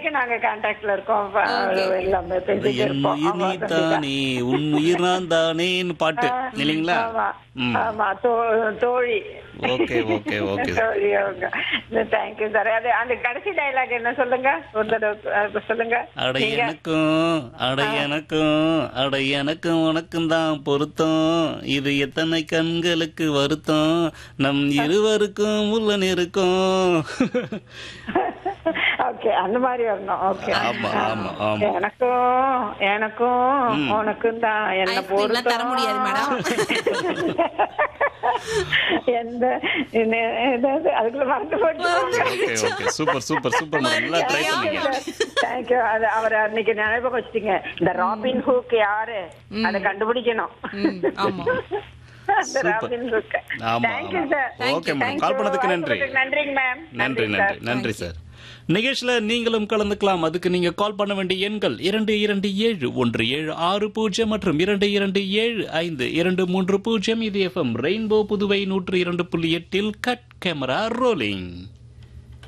வரைக்கும் நாங்க கான்டாக்ட்ல இருக்கோம் ப- Okay. எல்லாமே அது பேசிட்டு என் இருப்போம் உயிர் ஆமா, நீ கண்டிப்பா. தானே உன் உயிர் நான் தானேன்னு பாட்டு இல்லைங்களா ஆமா ம் ஆமா தோ- தோழி ஓகே ஓகே ஓகே தோழி அவங்க தேங்க்யூ சார் அது அந்த கடைசி டயலாக் என்ன சொல்லுங்க ஒரு தடவை அஹ், சொல்லுங்க அட நீங்க எனக்கும் அட எனக்கும் அட எனக்கும் உனக்கும் தான் பொருத்தம் இது எத்தனை கண்களுக்கு வருத்தம் நம் இருவருக்கும் உள்ளன் இருக்கும் ஓகே அந்த மாதிரி வரணும் ஓகே ஆமா ஆமா ஆமா எனக்கும் எனக்கும் உனக்கும் தான் என்ன Ice cream எல்லாம் தர முடியாது, எந்த என்ன- என்னது அதுக்குள்ள மறந்து போச்சு okay okay super super super madam நல்லா ட்ரை பண்ணீங்க தேங்க்யூ அது அவர் அன்னைக்கு ஞாபகம் வச்சுட்டீங்க இந்த ராபின் ஹூக் யாரு அதை கண்டுபிடிக்கணும் ம், ஆமா. அந்த Super. ராபின் ஹூக் ஆமா, தேங்க்யூ ஆமா. Sir Okay, madam. Call பண்ணதுக்கு நன்றி. நன்றிங்க மேம் நன்றி நன்றி நன்றி சார் நிகழ்ச்சியில நீங்களும் கலந்துக்கலாம் அதுக்கு நீங்க கால் பண்ண வேண்டிய எண்கள் இரண்டு இரண்டு ஏழு ஒன்று ஏழு ஆறு பூஜ்ஜியம் மற்றும் இரண்டு இரண்டு ஏழு ஐந்து இரண்டு மூன்று பூஜ்ஜியம் இது எஃப்எம் ரெயின்போ புதுவை நூற்று இரண்டு புள்ளி எட்டில் கட் கேமரா ரோலிங்